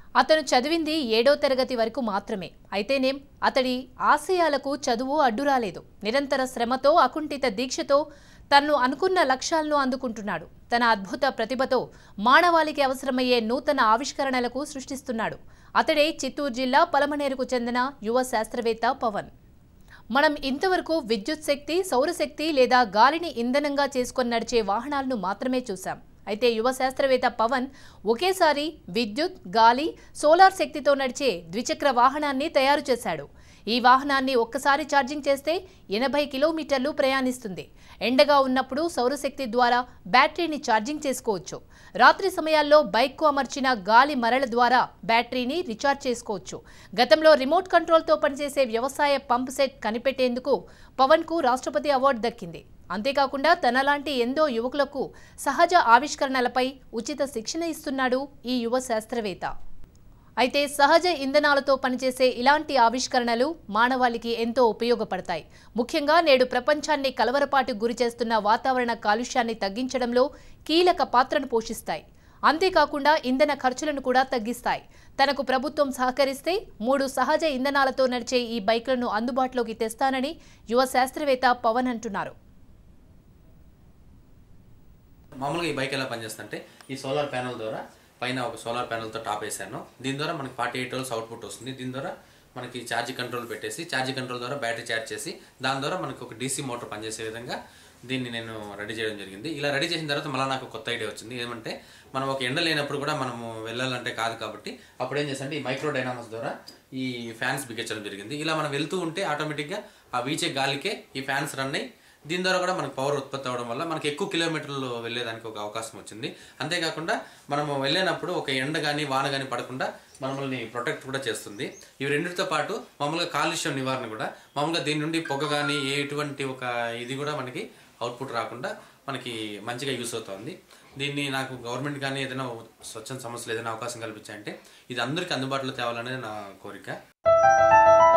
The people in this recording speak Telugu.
అతను చదివింది ఏడో తరగతి వరకు మాత్రమే అయితేనేం అతడి ఆశయాలకు చదువు అడ్డు రాలేదు నిరంతర శ్రమతో అకుంఠిత దీక్షతో తను అనుకున్న లక్ష్యాలను అందుకుంటున్నాడు తన అద్భుత ప్రతిభతో మానవాళికి అవసరమయ్యే నూతన ఆవిష్కరణలకు సృష్టిస్తున్నాడు అతడే చిత్తూరు జిల్లా పలమనేరుకు చెందిన యువ శాస్త్రవేత్త పవన్ మనం ఇంతవరకు విద్యుత్ శక్తి సౌరశక్తి లేదా గాలిని ఇంధనంగా చేసుకొని నడిచే వాహనాలను మాత్రమే చూశాం అయితే యువ శాస్త్రవేత్త పవన్ ఒకేసారి విద్యుత్ గాలి సోలార్ శక్తితో నడిచే ద్విచక్ర వాహనాన్ని తయారు చేశాడు ఈ వాహనాన్ని ఒక్కసారి ఛార్జింగ్ చేస్తే ఎనభై కిలోమీటర్లు ప్రయాణిస్తుంది ఎండగా ఉన్నప్పుడు సౌరశక్తి ద్వారా బ్యాటరీని ఛార్జింగ్ చేసుకోవచ్చు రాత్రి సమయాల్లో బైక్కు అమర్చిన గాలి మరల ద్వారా బ్యాటరీని రీఛార్జ్ చేసుకోవచ్చు గతంలో రిమోట్ కంట్రోల్తో పనిచేసే వ్యవసాయ పంప్ సెట్ కనిపెట్టేందుకు పవన్కు రాష్ట్రపతి అవార్డు దక్కింది అంతేకాకుండా తనలాంటి ఎందో యువకులకు సహజ ఆవిష్కరణలపై ఉచిత శిక్షణ ఇస్తున్నాడు ఈ యువ శాస్త్రవేత్త అయితే సహజ ఇంధనాలతో పనిచేసే ఇలాంటి ఆవిష్కరణలు మానవాళికి ఎంతో ఉపయోగపడతాయి ముఖ్యంగా నేడు ప్రపంచాన్ని కలవరపాటుకు గురి చేస్తున్న వాతావరణ కాలుష్యాన్ని తగ్గించడంలో కీలక పాత్రను పోషిస్తాయి అంతేకాకుండా ఇంధన ఖర్చులను కూడా తగ్గిస్తాయి తనకు ప్రభుత్వం సహకరిస్తే మూడు సహజ ఇంధనాలతో నడిచే ఈ బైక్లను అందుబాటులోకి తెస్తానని యువ శాస్త్రవేత్త పవన్ అంటున్నారు మామూలుగా ఈ బైక్ ఎలా పనిచేస్తుంటే ఈ సోలార్ ప్యానల్ ద్వారా పైన ఒక సోలార్ ప్యానల్తో టాప్ వేసాను దీని ద్వారా మనకి ఫార్టీ ఎయిట్ అవర్స్ అవుట్పుట్ వస్తుంది దీని ద్వారా మనకి ఛార్జ్ కంట్రోల్ పెట్టేసి ఛార్జ్ కంట్రోల్ ద్వారా బ్యాటరీ ఛార్జ్ చేసి దాని ద్వారా మనకి ఒక డీసీ మోటార్ పనిచేసే విధంగా దీన్ని నేను రెడీ చేయడం జరిగింది ఇలా రెడీ చేసిన తర్వాత మళ్ళీ నాకు కొత్త ఐడియా వచ్చింది ఏమంటే మనం ఒక ఎండ లేనప్పుడు కూడా మనము వెళ్ళాలంటే కాదు కాబట్టి అప్పుడు ఏం చేసంటే ఈ మైక్రో డైనామోస్ ద్వారా ఈ ఫ్యాన్స్ బిగించడం జరిగింది ఇలా మనం వెళ్తూ ఉంటే ఆటోమేటిక్గా ఆ వీచే గాలికే ఈ ఫ్యాన్స్ రన్ అయ్యి దీని ద్వారా కూడా మనకు పవర్ ఉత్పత్తి అవ్వడం వల్ల మనకి ఎక్కువ కిలోమీటర్లు వెళ్ళేదానికి ఒక అవకాశం వచ్చింది అంతేకాకుండా మనము వెళ్ళినప్పుడు ఒక ఎండ కానీ వాన కానీ పడకుండా మనల్ని ప్రొటెక్ట్ కూడా చేస్తుంది ఇవి రెండింటితో పాటు మామూలుగా కాలుష్యం నివారణ కూడా మామూలుగా దీని నుండి పొగ కానీ ఎటువంటి ఒక ఇది కూడా మనకి అవుట్పుట్ రాకుండా మనకి మంచిగా యూస్ అవుతుంది దీన్ని నాకు గవర్నమెంట్ కానీ ఏదైనా స్వచ్ఛంద సంస్థలు ఏదైనా అవకాశం కల్పించాయంటే ఇది అందరికీ అందుబాటులో తేవాలనేది నా కోరిక